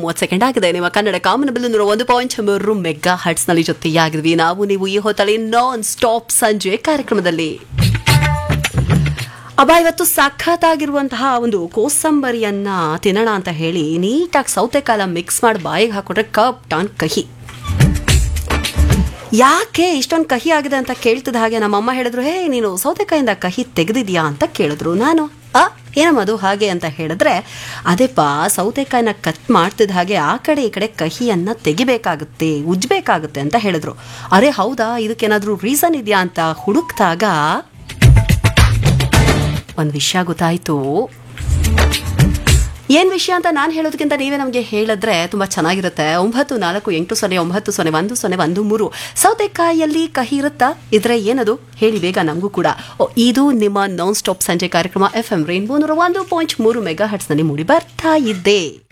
ಮೂವತ್ತು ಸೆಕೆಂಡ್ ಆಗಿದೆ ನಿಮ್ಮ ಕನ್ನಡ ಕಾಮನಬಿಲ್ಲು ನೂರ ಒಂದು ಪಾಯಿಂಟ್ ಮೂರು ಮೆಗಾ ಹರ್ಟ್ಸ್ ನಲ್ಲಿ ಜೊತೆಯಾಗಿದ್ವಿ ನಾವು ನೀವು ಈ ಹೊತ್ತಲ್ಲಿ ನಾನ್ ಸ್ಟಾಪ್ ಸಂಜೆ ಕಾರ್ಯಕ್ರಮದಲ್ಲಿ ಅಬ್ಬ ಇವತ್ತು ಸಖತ್ತಾಗಿರುವಂತಹ ಒಂದು ಕೋಸಂಬರಿಯನ್ನ ತಿನ್ನೋಣ ಅಂತ ಹೇಳಿ ನೀಟಾಗಿ ಸೌತೆಕಾಲ ಮಿಕ್ಸ್ ಮಾಡಿ ಬಾಯಿಗೆ ಹಾಕೊಂಡ್ರೆ ಕಪ್ ಟಾನ್ ಕಹಿ ಯಾಕೆ ಇಷ್ಟೊಂದು ಕಹಿ ಆಗಿದೆ ಅಂತ ಕೇಳ್ತಿದ್ದ ಹಾಗೆ ನಮ್ಮಮ್ಮ ಹೇಳಿದ್ರು ಹೇ ನೀನು ಸೌತೆಕಾಯಿಂದ ಕಹಿ ತೆಗೆದಿದ್ಯಾ ಅಂತ ಕೇಳಿದ್ರು ನಾನು ಆ ಏನಮ್ಮ ಅದು ಹಾಗೆ ಅಂತ ಹೇಳಿದ್ರೆ ಅದೇಪ್ಪ ಸೌತೆಕಾಯಿನ ಕಟ್ ಮಾಡ್ತಿದ್ದ ಹಾಗೆ ಆ ಕಡೆ ಈ ಕಡೆ ಕಹಿಯನ್ನ ತೆಗಿಬೇಕಾಗುತ್ತೆ ಉಜ್ಬೇಕಾಗುತ್ತೆ ಅಂತ ಹೇಳಿದ್ರು ಅರೆ ಹೌದಾ ಇದಕ್ಕೇನಾದ್ರೂ ರೀಸನ್ ಇದೆಯಾ ಅಂತ ಹುಡುಕ್ದಾಗ ಒಂದು ವಿಷಯ ಗೊತ್ತಾಯ್ತು ಏನ್ ವಿಷಯ ಅಂತ ನಾನು ಹೇಳೋದಕ್ಕಿಂತ ನೀವೇ ನಮಗೆ ಹೇಳಿದ್ರೆ ತುಂಬಾ ಚೆನ್ನಾಗಿರುತ್ತೆ ಒಂಬತ್ತು ನಾಲ್ಕು ಎಂಟು ಸೊನ್ನೆ ಒಂಬತ್ತು ಸೊನ್ನೆ ಒಂದು ಸೊನ್ನೆ ಒಂದು ಮೂರು ಸೌತೆಕಾಯಿಯಲ್ಲಿ ಕಹಿ ಇರುತ್ತಾ ಇದ್ರೆ ಏನದು ಹೇಳಿ ಬೇಗ ನಮಗೂ ಕೂಡ ಓ, ಇದು ನಿಮ್ಮ ನಾನ್ ಸ್ಟಾಪ್ ಸಂಜೆ ಕಾರ್ಯಕ್ರಮ ಎಫ್ ಎಂ ರೈನ್ಬೋ ನೂರ ಒಂದು ಪಾಯಿಂಟ್ ಮೂರು ಮೆಗಾ ಹಟ್ಸ್ನಲ್ಲಿ ಮೂಡಿ ಬರ್ತಾ ಇದ್ದೆ